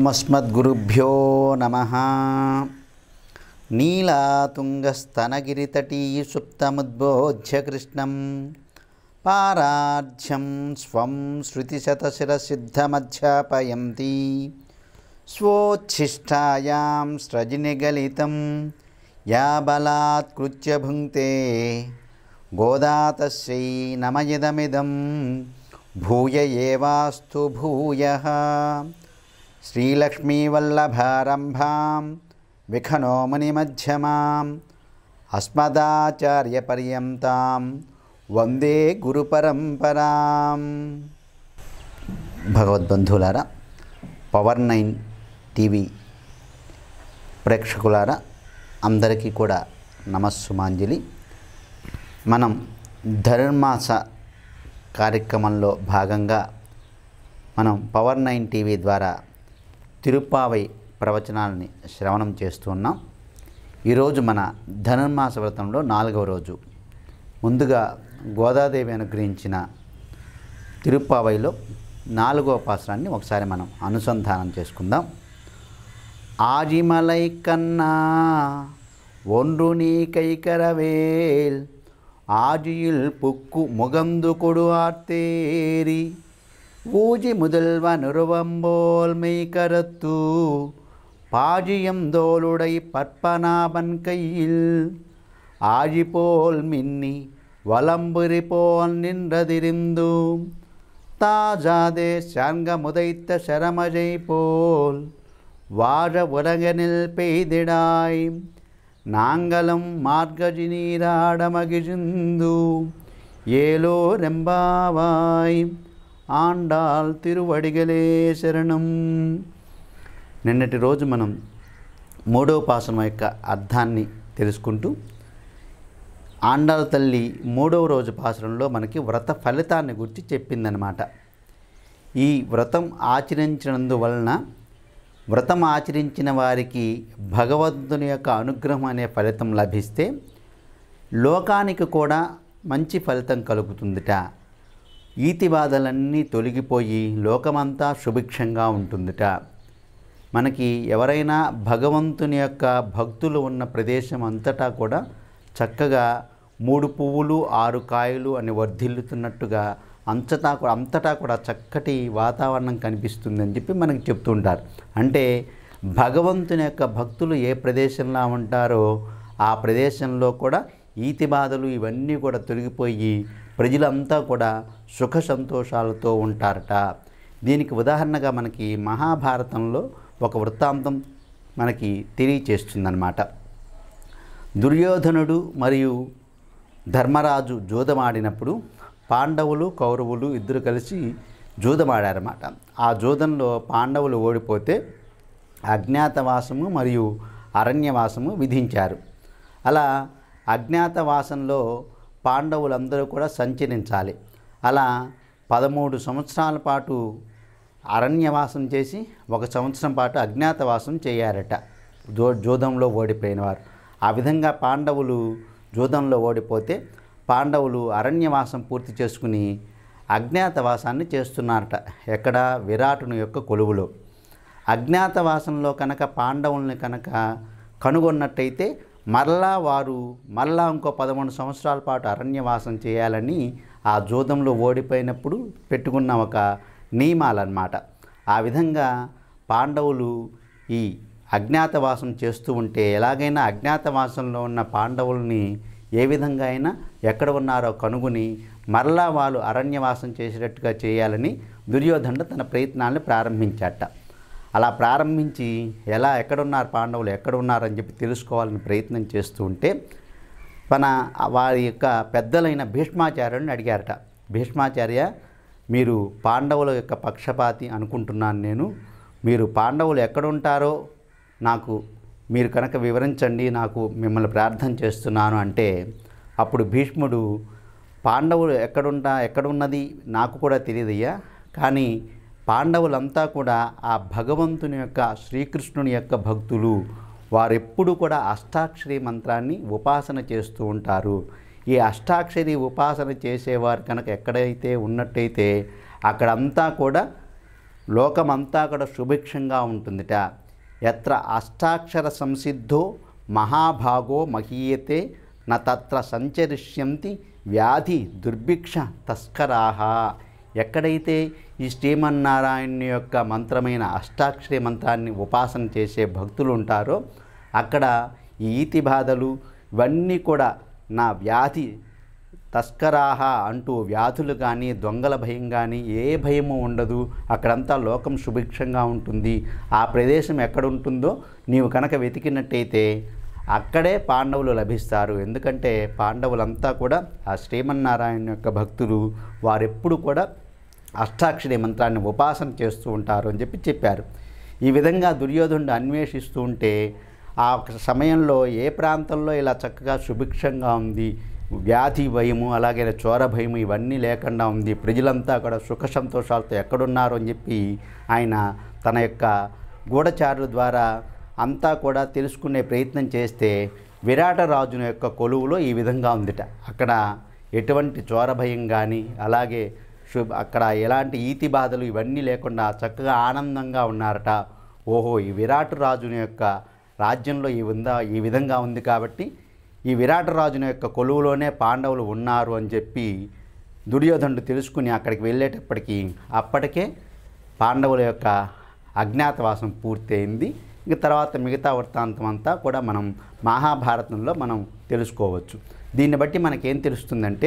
ఓం అస్మద్గురుభ్యో నమ నీలాతుంగస్తనగిరితటీ సుప్తముద్బోధ్య కృష్ణం పారాధ్యం స్వం శృతిశతశిరసిద్ధమధ్యాపయంతి స్వోచ్ఛిష్టాయాం స్రజినిగలితం యా బలాత్కృత్య భుంక్తే గోదా తస్యై నమయిదమిదం భూయ ఏవాస్తు భూయ శ్రీలక్ష్మీవల్లభారంభాం విఖనో మునిమధ్యమాం అస్మదాచార్యపర్యంతాం వందే గురుపరంపరాం భగవద్బంధువులారా పవర్ నైన్ టీవీ ప్రేక్షకులారా అందరికీ కూడా నమస్సుమాంజలి మనం ధనుర్మాస కార్యక్రమంలో భాగంగా మనం పవర్ నైన్ టీవీ ద్వారా తిరుప్పావై ప్రవచనాలని శ్రవణం చేస్తున్నాం ఈరోజు మన ధనుర్మాస వ్రతంలో నాలుగవ రోజు ముందుగా గోదాదేవి అనుగ్రహించిన తిరుప్పావైలో నాలుగవ పాసరాన్ని ఒకసారి మనం అనుసంధానం చేసుకుందాం ஆஜிமலை கண்ணா ஒன்று நீ கைக்கரவேல் ஆஜியில் புக்கு முகந்து கொடு ஆர்த்தேரி ஊஜி முதல்வ நிறுவம்போல் மெய் கருத்து பாஜியம் தோளுடை பற்பனாபன் கையில் ஆஜி போல் மின்னி வலம்புரி போல் நின்றதிரிந்து தாஜாதே சாங்க முதைத்த சரமஜை போல் வாழ உலகனில் பெய்திடாய் நாங்களும் மார்கஜி நீராடமகிழ்ந்து ஏலோ ரெம்பாவாய் ఆండాల్ తిరువడిగలే శరణం నిన్నటి రోజు మనం మూడవ పాసనం యొక్క అర్థాన్ని తెలుసుకుంటూ ఆండాల తల్లి మూడవ రోజు పాసనంలో మనకి వ్రత ఫలితాన్ని గురించి చెప్పిందనమాట ఈ వ్రతం ఆచరించినందువలన వ్రతం ఆచరించిన వారికి భగవంతుని యొక్క అనుగ్రహం అనే ఫలితం లభిస్తే లోకానికి కూడా మంచి ఫలితం కలుగుతుందిట ఈతి బాధలన్నీ తొలగిపోయి లోకమంతా సుభిక్షంగా ఉంటుందిట మనకి ఎవరైనా భగవంతుని యొక్క భక్తులు ఉన్న ప్రదేశం అంతటా కూడా చక్కగా మూడు పువ్వులు ఆరు కాయలు అని వర్ధిల్లుతున్నట్టుగా అంతటా కూడా అంతటా కూడా చక్కటి వాతావరణం కనిపిస్తుందని చెప్పి మనకి చెప్తుంటారు అంటే భగవంతుని యొక్క భక్తులు ఏ ప్రదేశంలో ఉంటారో ఆ ప్రదేశంలో కూడా ఈతి బాధలు ఇవన్నీ కూడా తొలగిపోయి ప్రజలంతా కూడా సుఖ సంతోషాలతో ఉంటారట దీనికి ఉదాహరణగా మనకి మహాభారతంలో ఒక వృత్తాంతం మనకి తెలియచేస్తుందన్నమాట దుర్యోధనుడు మరియు ధర్మరాజు జూదమాడినప్పుడు పాండవులు కౌరవులు ఇద్దరు కలిసి జూదమాడారన్నమాట ఆ జూదంలో పాండవులు ఓడిపోతే అజ్ఞాతవాసము మరియు అరణ్యవాసము విధించారు అలా అజ్ఞాతవాసంలో పాండవులందరూ కూడా సంచరించాలి అలా పదమూడు సంవత్సరాల పాటు అరణ్యవాసం చేసి ఒక సంవత్సరం పాటు అజ్ఞాతవాసం చేయారట జో జూదంలో ఓడిపోయిన వారు ఆ విధంగా పాండవులు జూదంలో ఓడిపోతే పాండవులు అరణ్యవాసం పూర్తి చేసుకుని అజ్ఞాతవాసాన్ని చేస్తున్నారట ఎక్కడ విరాటుని యొక్క కొలువులో అజ్ఞాతవాసంలో కనుక పాండవుల్ని కనుక కనుగొన్నట్టయితే మరలా వారు మరలా ఇంకో పదమూడు సంవత్సరాల పాటు అరణ్యవాసం చేయాలని ఆ జూదంలో ఓడిపోయినప్పుడు పెట్టుకున్న ఒక నియమాలన్నమాట ఆ విధంగా పాండవులు ఈ అజ్ఞాతవాసం చేస్తూ ఉంటే ఎలాగైనా అజ్ఞాతవాసంలో ఉన్న పాండవుల్ని ఏ విధంగా అయినా ఎక్కడ ఉన్నారో కనుగొని మరలా వాళ్ళు అరణ్యవాసం చేసేటట్టుగా చేయాలని దుర్యోధనుడు తన ప్రయత్నాలను ప్రారంభించాట అలా ప్రారంభించి ఎలా ఎక్కడున్నారు పాండవులు ఎక్కడ ఉన్నారని చెప్పి తెలుసుకోవాలని ప్రయత్నం చేస్తూ ఉంటే మన వారి యొక్క పెద్దలైన భీష్మాచార్యుని అడిగారట భీష్మాచార్య మీరు పాండవుల యొక్క పక్షపాతి అనుకుంటున్నాను నేను మీరు పాండవులు ఎక్కడుంటారో నాకు మీరు కనుక వివరించండి నాకు మిమ్మల్ని ప్రార్థన చేస్తున్నాను అంటే అప్పుడు భీష్ముడు పాండవులు ఎక్కడుంటా ఎక్కడున్నది నాకు కూడా తెలియదయ్యా కానీ పాండవులంతా కూడా ఆ భగవంతుని యొక్క శ్రీకృష్ణుని యొక్క భక్తులు వారెప్పుడు కూడా అష్టాక్షరి మంత్రాన్ని ఉపాసన చేస్తూ ఉంటారు ఈ అష్టాక్షరి ఉపాసన చేసేవారు కనుక ఎక్కడైతే ఉన్నట్టయితే అక్కడంతా కూడా లోకమంతా కూడా సుభిక్షంగా ఉంటుందిట ఎత్ర అష్టాక్షర సంసిద్ధో మహాభాగో మహీయతే న తత్ర సంచరిష్యంతి వ్యాధి దుర్భిక్ష తస్కరాహ ఎక్కడైతే ఈ శ్రీమన్నారాయణ యొక్క మంత్రమైన అష్టాక్షరి మంత్రాన్ని ఉపాసన చేసే భక్తులు ఉంటారో అక్కడ ఈ ఈతి బాధలు ఇవన్నీ కూడా నా వ్యాధి తస్కరాహ అంటూ వ్యాధులు కానీ దొంగల భయం కానీ ఏ భయము ఉండదు అక్కడంతా లోకం సుభిక్షంగా ఉంటుంది ఆ ప్రదేశం ఎక్కడ ఉంటుందో నీవు కనుక వెతికినట్టయితే అక్కడే పాండవులు లభిస్తారు ఎందుకంటే పాండవులంతా కూడా ఆ శ్రీమన్నారాయణ యొక్క భక్తులు వారెప్పుడు కూడా అష్టాక్షరి మంత్రాన్ని ఉపాసన చేస్తూ ఉంటారు అని చెప్పి చెప్పారు ఈ విధంగా దుర్యోధనుడు అన్వేషిస్తూ ఉంటే ఆ ఒక సమయంలో ఏ ప్రాంతంలో ఇలా చక్కగా సుభిక్షంగా ఉంది వ్యాధి భయము అలాగే చోర భయము ఇవన్నీ లేకుండా ఉంది ప్రజలంతా కూడా సుఖ సంతోషాలతో ఎక్కడున్నారు అని చెప్పి ఆయన తన యొక్క గూఢచారుల ద్వారా అంతా కూడా తెలుసుకునే ప్రయత్నం చేస్తే విరాట రాజుని యొక్క కొలువులో ఈ విధంగా ఉందిట అక్కడ ఎటువంటి చోర భయం కానీ అలాగే శుభ అక్కడ ఎలాంటి ఈతి బాధలు ఇవన్నీ లేకుండా చక్కగా ఆనందంగా ఉన్నారట ఓహో ఈ విరాట్ రాజుని యొక్క రాజ్యంలో ఈ ఉందా ఈ విధంగా ఉంది కాబట్టి ఈ విరాట రాజుని యొక్క కొలువులోనే పాండవులు ఉన్నారు అని చెప్పి దుర్యోధనుడు తెలుసుకుని అక్కడికి వెళ్ళేటప్పటికి అప్పటికే పాండవుల యొక్క అజ్ఞాతవాసం పూర్తయింది ఇంక తర్వాత మిగతా వృత్తాంతం అంతా కూడా మనం మహాభారతంలో మనం తెలుసుకోవచ్చు దీన్ని బట్టి మనకేం తెలుస్తుందంటే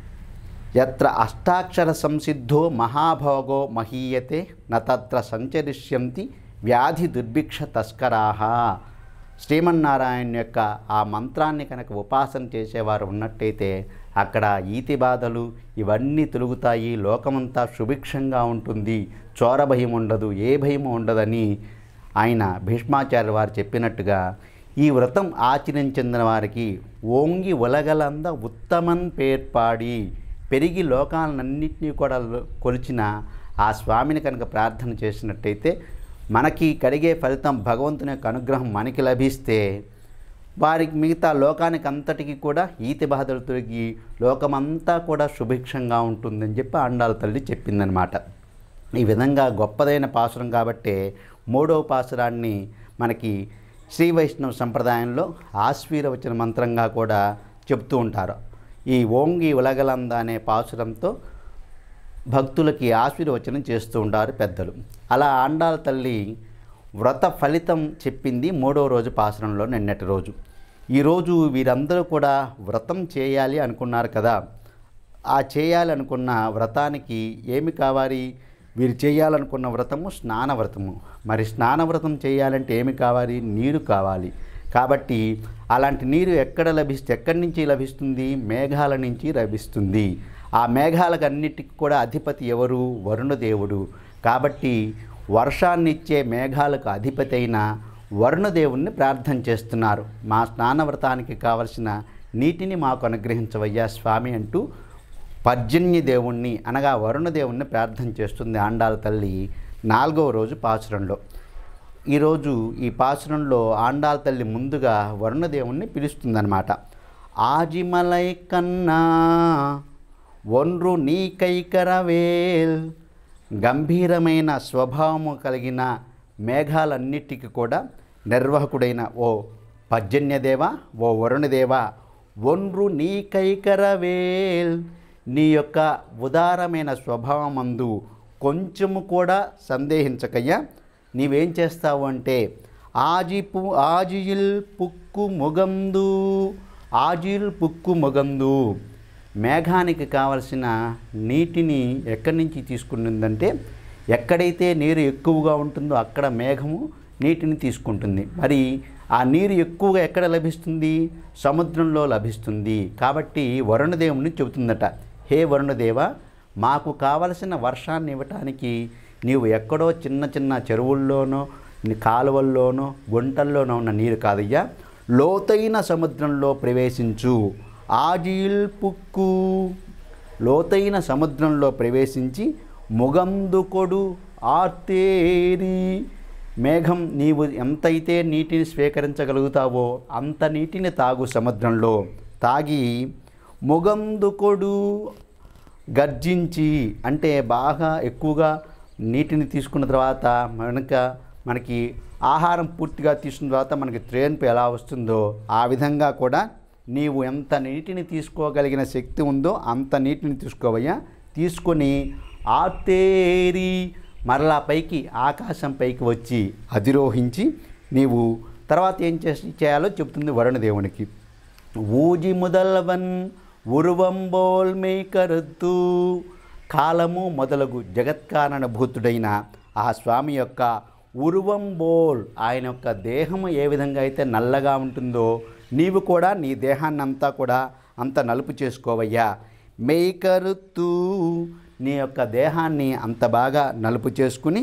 ఎత్ర అష్టాక్షర సంసిద్ధో మహాభోగో మహీయతే న తత్ర సంచరిష్యంతి వ్యాధి దుర్భిక్ష తస్కరాహ శ్రీమన్నారాయణ యొక్క ఆ మంత్రాన్ని కనుక ఉపాసన చేసేవారు ఉన్నట్టయితే అక్కడ ఈతి బాధలు ఇవన్నీ తొలుగుతాయి లోకమంతా సుభిక్షంగా ఉంటుంది చోర భయం ఉండదు ఏ భయం ఉండదని ఆయన భీష్మాచార్య వారు చెప్పినట్టుగా ఈ వ్రతం ఆచరించిన వారికి ఓంగి ఒలగలంద ఉత్తమన్ పేర్పాడి పెరిగి లోకాలన్నింటినీ కూడా కొలిచిన ఆ స్వామిని కనుక ప్రార్థన చేసినట్టయితే మనకి కలిగే ఫలితం భగవంతుని యొక్క అనుగ్రహం మనకి లభిస్తే వారికి మిగతా లోకానికి అంతటికి కూడా ఈతి బాధలు తొలగి లోకమంతా కూడా సుభిక్షంగా ఉంటుందని చెప్పి ఆండాల తల్లి చెప్పిందనమాట ఈ విధంగా గొప్పదైన పాసురం కాబట్టే మూడవ పాసురాన్ని మనకి శ్రీ వైష్ణవ సంప్రదాయంలో ఆశ్వీరవచన మంత్రంగా కూడా చెప్తూ ఉంటారు ఈ ఓంగి ఉలగలంద అనే పాసురంతో భక్తులకి ఆశీర్వచనం చేస్తూ ఉంటారు పెద్దలు అలా ఆండాల తల్లి వ్రత ఫలితం చెప్పింది మూడో రోజు పాసరంలో నిన్నటి రోజు ఈరోజు వీరందరూ కూడా వ్రతం చేయాలి అనుకున్నారు కదా ఆ చేయాలనుకున్న వ్రతానికి ఏమి కావాలి వీరు చేయాలనుకున్న వ్రతము స్నాన వ్రతము మరి స్నాన వ్రతం చేయాలంటే ఏమి కావాలి నీరు కావాలి కాబట్టి అలాంటి నీరు ఎక్కడ లభిస్తే ఎక్కడి నుంచి లభిస్తుంది మేఘాల నుంచి లభిస్తుంది ఆ మేఘాలకు అన్నిటికి కూడా అధిపతి ఎవరు వరుణదేవుడు కాబట్టి వర్షాన్ని ఇచ్చే మేఘాలకు అధిపతి అయిన వరుణదేవుణ్ణి ప్రార్థన చేస్తున్నారు మా స్నాన వ్రతానికి కావలసిన నీటిని మాకు అనుగ్రహించవయ్యా స్వామి అంటూ పర్జన్య దేవుణ్ణి అనగా వరుణదేవుణ్ణి ప్రార్థన చేస్తుంది ఆండాల తల్లి నాలుగవ రోజు పాసురంలో ఈరోజు ఈ పాసురంలో ఆండాల తల్లి ముందుగా వరుణదేవుణ్ణి పిలుస్తుందన్నమాట ఆజిమలై కన్నా ఒన్రు నీకైకరవేల్ గంభీరమైన స్వభావము కలిగిన మేఘాలన్నిటికీ కూడా నిర్వాహకుడైన ఓ పర్జన్యదేవ ఓ వరుణదేవ ఒన్రు నీకైకరవేల్ నీ యొక్క ఉదారమైన స్వభావమందు కొంచెము కూడా సందేహించకయ్యా నీవేం చేస్తావు అంటే ఆజిపు ఆజియిల్ పుక్కు మొగందు ఆజిల్ పుక్కు మొగందు మేఘానికి కావలసిన నీటిని ఎక్కడి నుంచి తీసుకుంటుందంటే ఎక్కడైతే నీరు ఎక్కువగా ఉంటుందో అక్కడ మేఘము నీటిని తీసుకుంటుంది మరి ఆ నీరు ఎక్కువగా ఎక్కడ లభిస్తుంది సముద్రంలో లభిస్తుంది కాబట్టి వరుణదేవుని చెబుతుందట హే వరుణదేవ మాకు కావలసిన వర్షాన్ని ఇవ్వటానికి నీవు ఎక్కడో చిన్న చిన్న చెరువుల్లోనో కాలువల్లోనో గుంటల్లోనో ఉన్న నీరు కాదయ్యా లోతైన సముద్రంలో ప్రవేశించు ఆజీల్ పుక్కు లోతైన సముద్రంలో ప్రవేశించి ముగందుకొడు ఆర్తేరి మేఘం నీవు ఎంతైతే నీటిని స్వీకరించగలుగుతావో అంత నీటిని తాగు సముద్రంలో తాగి ముగందుకొడు గర్జించి అంటే బాగా ఎక్కువగా నీటిని తీసుకున్న తర్వాత మనక మనకి ఆహారం పూర్తిగా తీసుకున్న తర్వాత మనకి త్రేన్పు ఎలా వస్తుందో ఆ విధంగా కూడా నీవు ఎంత నీటిని తీసుకోగలిగిన శక్తి ఉందో అంత నీటిని తీసుకోవయ్యా తీసుకొని ఆతేరి మరలా పైకి ఆకాశం పైకి వచ్చి అధిరోహించి నీవు తర్వాత ఏం చేసి చేయాలో చెప్తుంది వరుణదేవునికి ఊజి ముదల్వన్ ఉరువంబోల్ మేకరుద్దు కాలము మొదలగు జగత్కారణభూతుడైన ఆ స్వామి యొక్క ఉరువంబోల్ ఆయన యొక్క దేహము ఏ విధంగా అయితే నల్లగా ఉంటుందో నీవు కూడా నీ దేహాన్ని అంతా కూడా అంత నలుపు చేసుకోవయ్యా మేకరుత్తు నీ యొక్క దేహాన్ని అంత బాగా నలుపు చేసుకుని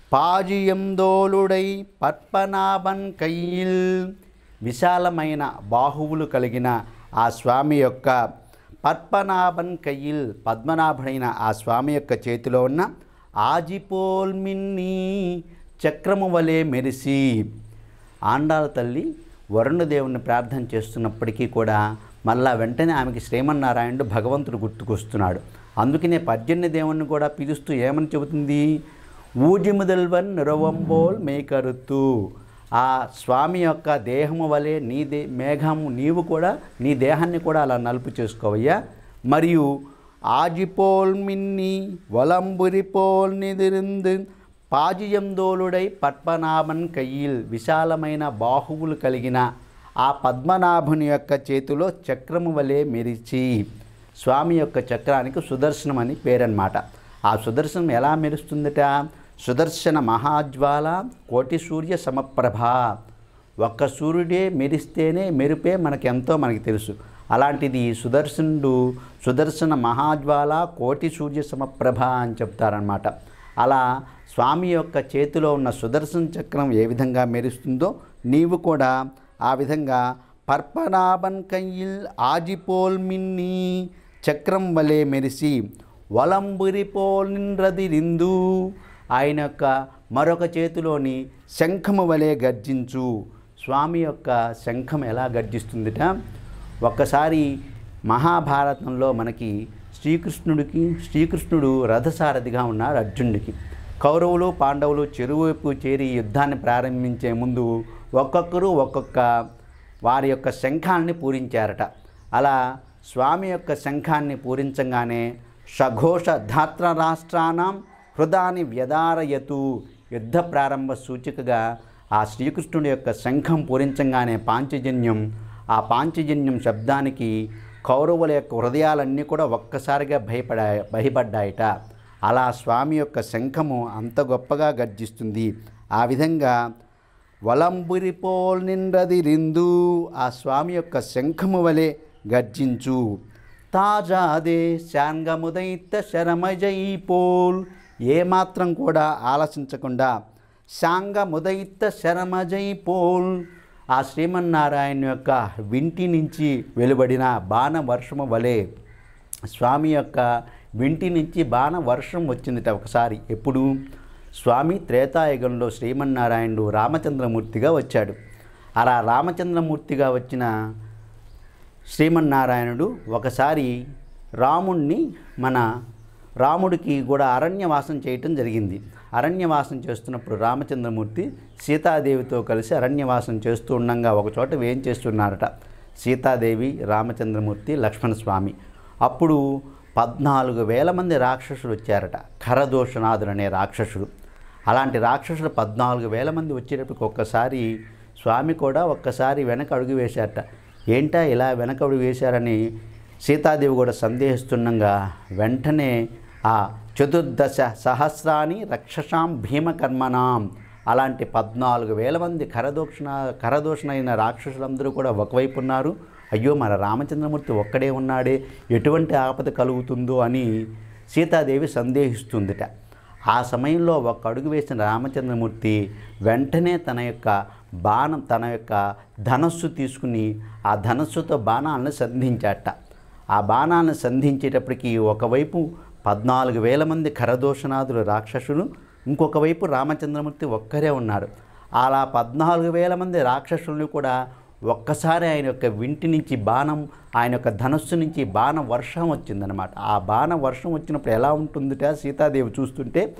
పాజియందోలుడై పద్మనాభన్ కయ్యిల్ విశాలమైన బాహువులు కలిగిన ఆ స్వామి యొక్క పద్మనాభన్ కయ్యిల్ పద్మనాభుడైన ఆ స్వామి యొక్క చేతిలో ఉన్న ఆజిపోల్మిన్ని చక్రము వలె మెరిసి ఆండాల తల్లి వరుణదేవుని ప్రార్థన చేస్తున్నప్పటికీ కూడా మళ్ళా వెంటనే ఆమెకి శ్రీమన్నారాయణుడు భగవంతుడు గుర్తుకొస్తున్నాడు అందుకనే పర్జన్య దేవుణ్ణి కూడా పిలుస్తూ ఏమని చెబుతుంది ఊజిముదల్వన్ నిరవంబోల్ మేకరుతూ ఆ స్వామి యొక్క దేహము వలె నీ దే మేఘము నీవు కూడా నీ దేహాన్ని కూడా అలా నలుపు చేసుకోవయ్యా మరియు ఆజిపోల్ మిన్ని వలంబురిపోల్ నిదిరిందు పాజియందోలుడై పద్మనాభన్ కయ్యిల్ విశాలమైన బాహువులు కలిగిన ఆ పద్మనాభుని యొక్క చేతిలో చక్రము వలె మెరిచి స్వామి యొక్క చక్రానికి సుదర్శనం అని పేరన్నమాట ఆ సుదర్శనం ఎలా మెరుస్తుందట సుదర్శన మహాజ్వాల కోటి సూర్య సమప్రభ ఒక్క సూర్యుడే మెరిస్తేనే మెరుపే మనకెంతో మనకి తెలుసు అలాంటిది సుదర్శనుడు సుదర్శన మహాజ్వాల కోటి సూర్య సమప్రభ అని చెప్తారనమాట అలా స్వామి యొక్క చేతిలో ఉన్న సుదర్శన చక్రం ఏ విధంగా మెరుస్తుందో నీవు కూడా ఆ విధంగా పర్పనాభన్ కయ్యిల్ ఆజిపోల్ మిన్ని చక్రం వలె మెరిసి వలంబురిపోల్ నింద్రదిరిందు ఆయన యొక్క మరొక చేతిలోని శంఖము వలె గర్జించు స్వామి యొక్క శంఖం ఎలా గర్జిస్తుందిట ఒక్కసారి మహాభారతంలో మనకి శ్రీకృష్ణుడికి శ్రీకృష్ణుడు రథసారథిగా ఉన్నాడు అర్జునుడికి కౌరవులు పాండవులు చెరువువైపు చేరి యుద్ధాన్ని ప్రారంభించే ముందు ఒక్కొక్కరు ఒక్కొక్క వారి యొక్క శంఖాన్ని పూరించారట అలా స్వామి యొక్క శంఖాన్ని పూరించగానే సఘోష ధాత్ర రాష్ట్రానం హృదాని వ్యదారయతు యుద్ధ ప్రారంభ సూచికగా ఆ శ్రీకృష్ణుడి యొక్క శంఖం పూరించగానే పాంచజన్యం ఆ పాంచజన్యం శబ్దానికి కౌరవుల యొక్క హృదయాలన్నీ కూడా ఒక్కసారిగా భయపడా భయపడ్డాయట అలా స్వామి యొక్క శంఖము అంత గొప్పగా గర్జిస్తుంది ఆ విధంగా వలంబురిపోల్ నిండ్రదిరిందు ఆ స్వామి యొక్క శంఖము వలె గర్జించు తాజాదే శాంగముదైత శరమజై పోల్ ఏమాత్రం కూడా ఆలోచించకుండా శాంగముదైత శరమజై పోల్ ఆ శ్రీమన్నారాయణ యొక్క వింటి నుంచి వెలువడిన బాణ వర్షము వలె స్వామి యొక్క వింటి నుంచి బాణ వర్షం వచ్చిందిట ఒకసారి ఎప్పుడు స్వామి త్రేతాయుగంలో శ్రీమన్నారాయణుడు రామచంద్రమూర్తిగా వచ్చాడు అలా రామచంద్రమూర్తిగా వచ్చిన శ్రీమన్నారాయణుడు ఒకసారి రాముణ్ణి మన రాముడికి కూడా అరణ్యవాసం చేయటం జరిగింది అరణ్యవాసం చేస్తున్నప్పుడు రామచంద్రమూర్తి సీతాదేవితో కలిసి అరణ్యవాసం చేస్తూ ఉండగా ఒక చోట వేం చేస్తున్నారట సీతాదేవి రామచంద్రమూర్తి లక్ష్మణస్వామి అప్పుడు పద్నాలుగు వేల మంది రాక్షసులు వచ్చారట ఖరదోషనాథులు అనే రాక్షసుడు అలాంటి రాక్షసులు పద్నాలుగు వేల మంది వచ్చేటప్పటికి ఒక్కసారి స్వామి కూడా ఒక్కసారి వెనక అడుగు వేశారట ఏంటా ఇలా వెనక అడుగు వేశారని సీతాదేవి కూడా సందేహిస్తుండగా వెంటనే ఆ చతుర్దశ సహస్రాని రక్షసాం భీమకర్మణాం అలాంటి పద్నాలుగు వేల మంది కరదోషణ కరదోషణైన రాక్షసులందరూ కూడా ఒకవైపు ఉన్నారు అయ్యో మన రామచంద్రమూర్తి ఒక్కడే ఉన్నాడే ఎటువంటి ఆపద కలుగుతుందో అని సీతాదేవి సందేహిస్తుందిట ఆ సమయంలో ఒక అడుగు వేసిన రామచంద్రమూర్తి వెంటనే తన యొక్క బాణం తన యొక్క ధనస్సు తీసుకుని ఆ ధనస్సుతో బాణాలను సంధించాట ఆ బాణాలను సంధించేటప్పటికి ఒకవైపు పద్నాలుగు వేల మంది కరదోషనాథులు రాక్షసులు ఇంకొక వైపు రామచంద్రమూర్తి ఒక్కరే ఉన్నారు అలా పద్నాలుగు వేల మంది రాక్షసులను కూడా ఒక్కసారి ఆయన యొక్క వింటి నుంచి బాణం ఆయన యొక్క ధనస్సు నుంచి బాణ వర్షం వచ్చిందనమాట ఆ బాణ వర్షం వచ్చినప్పుడు ఎలా ఉంటుందిట సీతాదేవి చూస్తుంటే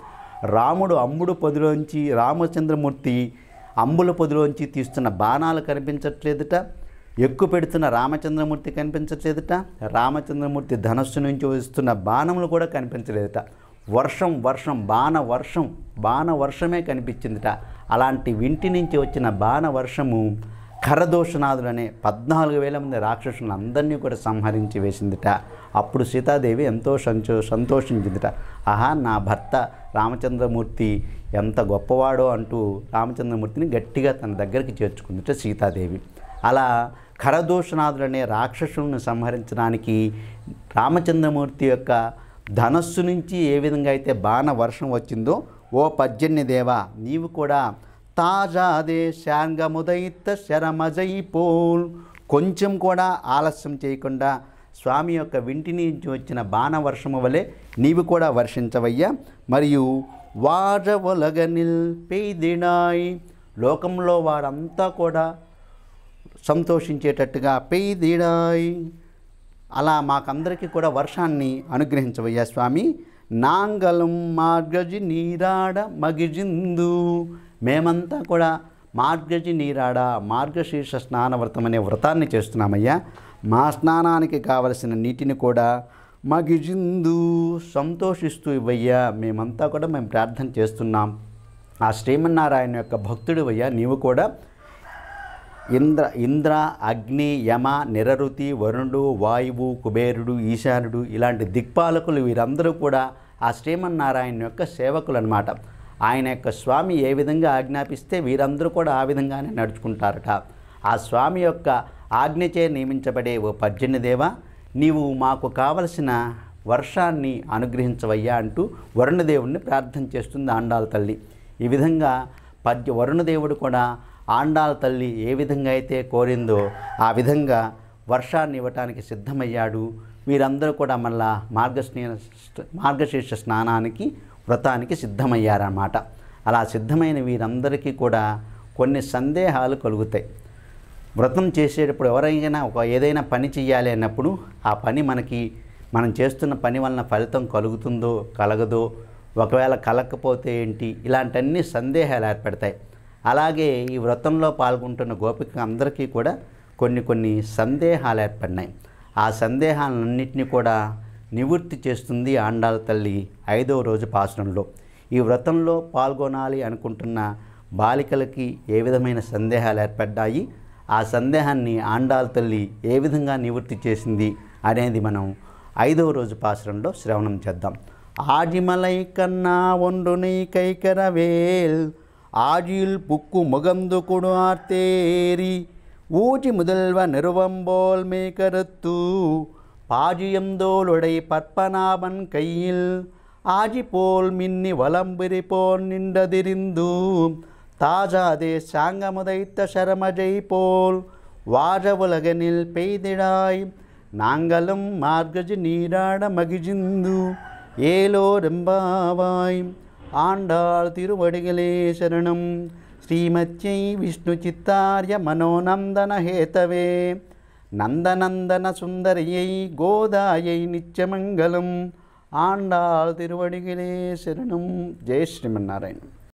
రాముడు అంబుడు పొదిలోంచి రామచంద్రమూర్తి అంబుల పొదిలోంచి తీస్తున్న బాణాలు కనిపించట్లేదుట ఎక్కువ పెడుతున్న రామచంద్రమూర్తి కనిపించట్లేదుట రామచంద్రమూర్తి ధనస్సు నుంచి వస్తున్న బాణములు కూడా కనిపించలేదుట వర్షం వర్షం బాణ వర్షం బాణ వర్షమే కనిపించిందిట అలాంటి వింటి నుంచి వచ్చిన బాణ వర్షము ఖరదోషనాథులు అనే పద్నాలుగు వేల మంది రాక్షసులను అందరినీ కూడా సంహరించి వేసిందిట అప్పుడు సీతాదేవి ఎంతో సంచో సంతోషించిందిట ఆహా నా భర్త రామచంద్రమూర్తి ఎంత గొప్పవాడో అంటూ రామచంద్రమూర్తిని గట్టిగా తన దగ్గరికి చేర్చుకుందిట సీతాదేవి అలా ఖరదోషనాథులు అనే రాక్షసులను సంహరించడానికి రామచంద్రమూర్తి యొక్క ధనస్సు నుంచి ఏ విధంగా అయితే బాణ వర్షం వచ్చిందో ఓ పర్జన్య దేవా నీవు కూడా తాజాదే శాంగముదైత శరమజైపోల్ కొంచెం కూడా ఆలస్యం చేయకుండా స్వామి యొక్క వింటి నుంచి వచ్చిన బాణ వర్షము వలె నీవు కూడా వర్షించవయ్యా మరియు వాజవలగనిల్ పెయ్దినాయ్ లోకంలో వారంతా కూడా సంతోషించేటట్టుగా పెయ్దిడాయ్ అలా మాకందరికీ కూడా వర్షాన్ని అనుగ్రహించవయ్యా స్వామి నాంగలం మార్గజి నీరాడ మగిజిందు మేమంతా కూడా మార్గజి నీరాడ మార్గశీర్ష స్నాన వ్రతం అనే వ్రతాన్ని చేస్తున్నామయ్యా మా స్నానానికి కావలసిన నీటిని కూడా మగిజిందు సంతోషిస్తూ ఇవ్వయ్యా మేమంతా కూడా మేము ప్రార్థన చేస్తున్నాం ఆ శ్రీమన్నారాయణ యొక్క భక్తుడు అయ్యా నీవు కూడా ఇంద్ర ఇంద్ర అగ్ని యమ నిరరుతి వరుణుడు వాయువు కుబేరుడు ఈశానుడు ఇలాంటి దిక్పాలకులు వీరందరూ కూడా ఆ శ్రీమన్నారాయణ యొక్క సేవకులు అనమాట ఆయన యొక్క స్వామి ఏ విధంగా ఆజ్ఞాపిస్తే వీరందరూ కూడా ఆ విధంగానే నడుచుకుంటారట ఆ స్వామి యొక్క ఆజ్ఞచే నియమించబడే ఓ పర్జన్యదేవ నీవు మాకు కావలసిన వర్షాన్ని అనుగ్రహించవయ్యా అంటూ వరుణదేవుణ్ణి ప్రార్థన చేస్తుంది ఆండాల తల్లి ఈ విధంగా పద్య వరుణదేవుడు కూడా ఆండాల తల్లి ఏ విధంగా అయితే కోరిందో ఆ విధంగా వర్షాన్ని ఇవ్వటానికి సిద్ధమయ్యాడు వీరందరూ కూడా మళ్ళా మార్గశ్నీ మార్గశీర్ష స్నానానికి వ్రతానికి సిద్ధమయ్యారన్నమాట అలా సిద్ధమైన వీరందరికీ కూడా కొన్ని సందేహాలు కలుగుతాయి వ్రతం చేసేటప్పుడు ఎవరైనా ఒక ఏదైనా పని చేయాలి అన్నప్పుడు ఆ పని మనకి మనం చేస్తున్న పని వలన ఫలితం కలుగుతుందో కలగదో ఒకవేళ కలగకపోతే ఏంటి ఇలాంటన్ని సందేహాలు ఏర్పడతాయి అలాగే ఈ వ్రతంలో పాల్గొంటున్న గోపిక అందరికీ కూడా కొన్ని కొన్ని సందేహాలు ఏర్పడినాయి ఆ సందేహాలన్నింటినీ కూడా నివృత్తి చేస్తుంది ఆండాల తల్లి ఐదవ రోజు పాసనంలో ఈ వ్రతంలో పాల్గొనాలి అనుకుంటున్న బాలికలకి ఏ విధమైన సందేహాలు ఏర్పడ్డాయి ఆ సందేహాన్ని ఆండాల తల్లి ఏ విధంగా నివృత్తి చేసింది అనేది మనం ఐదవ రోజు పాసరంలో శ్రవణం చేద్దాం ఆజిమలై కన్నా ఒండునై కైకరవేల్ ஆஜில் புக்கு முகந்துகுடு ஆர்த்தேரி ஊஜி முதல்வ நிறுவம்போல் மே கருத்து பாஜியந்தோளுடை பற்பனாபன் கையில் ஆஜி போல் மின்னி வலம்பிரி போல் நின்றதிரிந்து தாஜாதே சாங்கமுதைத்த சரமஜை போல் வாழ உலகனில் பெய்திடாய் நாங்களும் மார்கஜி நீராட மகிழ்ந்து ஏலோ ரெம்பாவாய் ஆண்டாள் திருவடிகளே சரணம் ஸ்ரீமத்யை விஷ்ணு சித்தார்ய மனோநந்தன ஹேதவே நந்தநந்தன சுந்தரியை கோதாயை நிச்சமங்கலம் ஆண்டாள் திருவடிகளே சரணம் ஜெய் ஸ்ரீமன்னாராயணன்